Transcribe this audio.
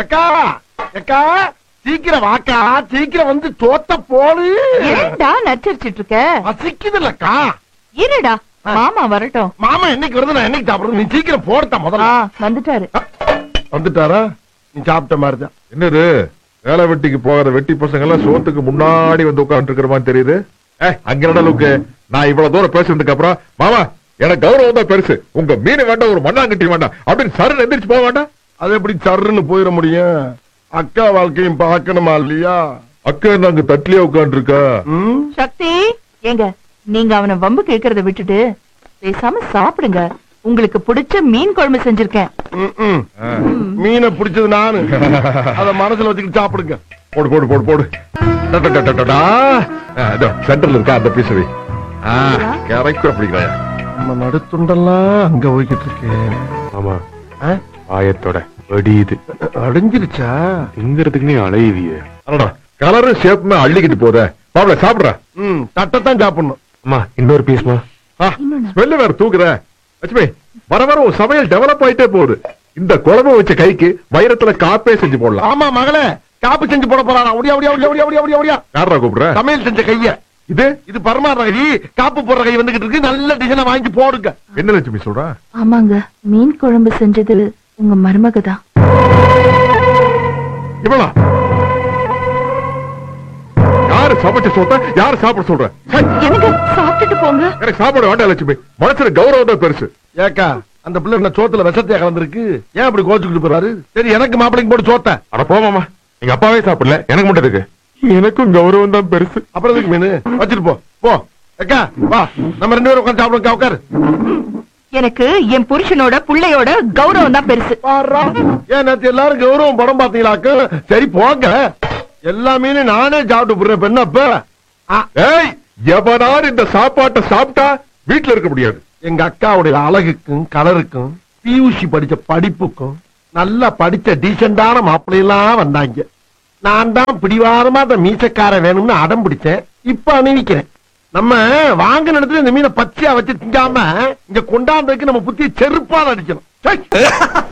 ஏக்கா ஏக்கா சீக்கிரம் வாக்கா சீக்கிரம் வந்து தோத்த போடு ஏன்டா நச்சரிச்சிட்டு இருக்க பசிக்குதுல்லக்கா இருடா மாமா வரட்டும் மாமா என்னைக்கு வருது நான் என்னைக்கு சாப்பிடுறது நீ சீக்கிரம் போடுத்தா ஆ முதல்ல வந்துட்டாரு வந்துட்டாரா நீ சாப்பிட்ட மாதிரிதான் என்னது வேலை வெட்டிக்கு போகிற வெட்டி பசங்க எல்லாம் சோத்துக்கு முன்னாடி வந்து உட்கார்ந்து இருக்கிற மாதிரி தெரியுது ஏ அங்க என்னடா லுக்கு நான் இவ்வளவு தூரம் பேசுறதுக்கு அப்புறம் மாமா எனக்கு கௌரவம் தான் பெருசு உங்க மீன் வேண்டாம் ஒரு மண்ணாங்கட்டி வேண்டாம் அப்படின்னு சரண் எந்திரிச்சு போக வேண்டாம் அது எப்படி சர்ன்னு போயிட முடியும் அக்கா வாழ்க்கையும் பார்க்கணுமா இல்லையா அக்கா நாங்க தட்டிலே உட்கார்ந்து இருக்கா ம்? சக்தி ஏங்க நீங்க அவன வம்பு கேக்குறத விட்டுட்டு பேசாம சாப்பிடுங்க உங்களுக்கு பிடிச்ச மீன் குழம்பு செஞ்சிருக்கேன் ம், ம். மீனை பிடிச்சது நானு அத மனசுல வச்சுக்கிட்டு சாப்பிடுங்க போடு போடு போடு போடு டா, டா, டா, டா, டா, டா. ஆ, இதோ சென்டர்ல இருக்கா அந்த பீசவி கரெக்டா பிடிக்கிறாயா நம்ம நடுத்துண்டெல்லாம் அங்க போய்கிட்டு இருக்கேன் ஆமா ஆ? ஆயத்தோட வெடியுது அடைஞ்சிருச்சா திங்கிறதுக்கு நீ அலையுதிய அடடா கலரும் ஷேப்புமே அள்ளிக்கிட்டு போதே பாவல சாப்பிடுற ம் தட்டைத்தான் சாப்பிடணும் அம்மா இன்னொரு பீஸ்மா ஸ்மெல்லு வேற தூக்குற லட்சுமி வர வர உன் சமையல் டெவலப் ஆயிட்டே போகுது இந்த குழம்பு வச்ச கைக்கு வைரத்துல காப்பே செஞ்சு போடலாம் ஆமா மகளே காப்பு செஞ்சு போட போறானா ஒடியா ஒடியா ஒடியா ஒடியா ஒடியா ஒடியா ஒடியா யாரா கூப்பிடுற சமையல் செஞ்ச கைய இது இது பரமாற கை காப்பு போடுற கை வந்துகிட்டு இருக்கு நல்ல டிசைனை வாங்கி போடுங்க என்ன லட்சுமி சொல்ற ஆமாங்க மீன் குழம்பு செஞ்சது உங்க மருமக தான் இவளா யாரு சமைச்ச சொத்த யாரு சாப்பிட சொல்ற சை, எனக்கு சாப்பிட்டுட்டு போங்க எனக்கு சாப்பாடு வேண்டாம் லட்சுமி மனசுல கௌரவம் தான் பெருசு ஏக்கா அந்த பிள்ளை என்ன சோத்துல விஷத்தையா கலந்துருக்கு ஏன் அப்படி கோச்சுக்கிட்டு போறாரு சரி எனக்கு மாப்பிளைக்கு போட்டு சோத்த அட போமாமா எங்க அப்பாவே சாப்பிடல எனக்கு மட்டும் இருக்கு எனக்கும் கௌரவம் தான் பெருசு அப்புறம் எதுக்கு மீன் வச்சுட்டு போ போ ஏக்கா வா நம்ம ரெண்டு பேரும் உட்காந்து சாப்பிடுங்க உட்காரு எனக்கு என் புருஷனோட புள்ளையோட கௌரவம் தான் பெருசு பாருடா. ஏன் நேத்து எல்லாரும் கௌரவம் படம் பாத்தீங்களாக்கு சரி போங்க எல்லா மீனும் நானே சாப்பிட்டு போடுறேன் பெண்ணப்ப ஏய் எவனாரு இந்த சாப்பாட்டை சாப்பிட்டா வீட்டுல இருக்க முடியாது எங்க அக்காவுடைய அழகுக்கும் கலருக்கும் பியூசி படிச்ச படிப்புக்கும் நல்லா படிச்ச டீசெண்டான மாப்பிள்ளையெல்லாம் வந்தாங்க நான் தான் பிடிவாரமா அந்த மீசக்கார வேணும்னு அடம் பிடிச்சேன் இப்ப அணிவிக்கிறேன் நம்ம வாங்கின இடத்துல இந்த மீனை பச்சையா வச்சு திங்காம இங்க கொண்டாந்ததுக்கு நம்ம புத்திய செருப்பால் அடிக்கணும் சை.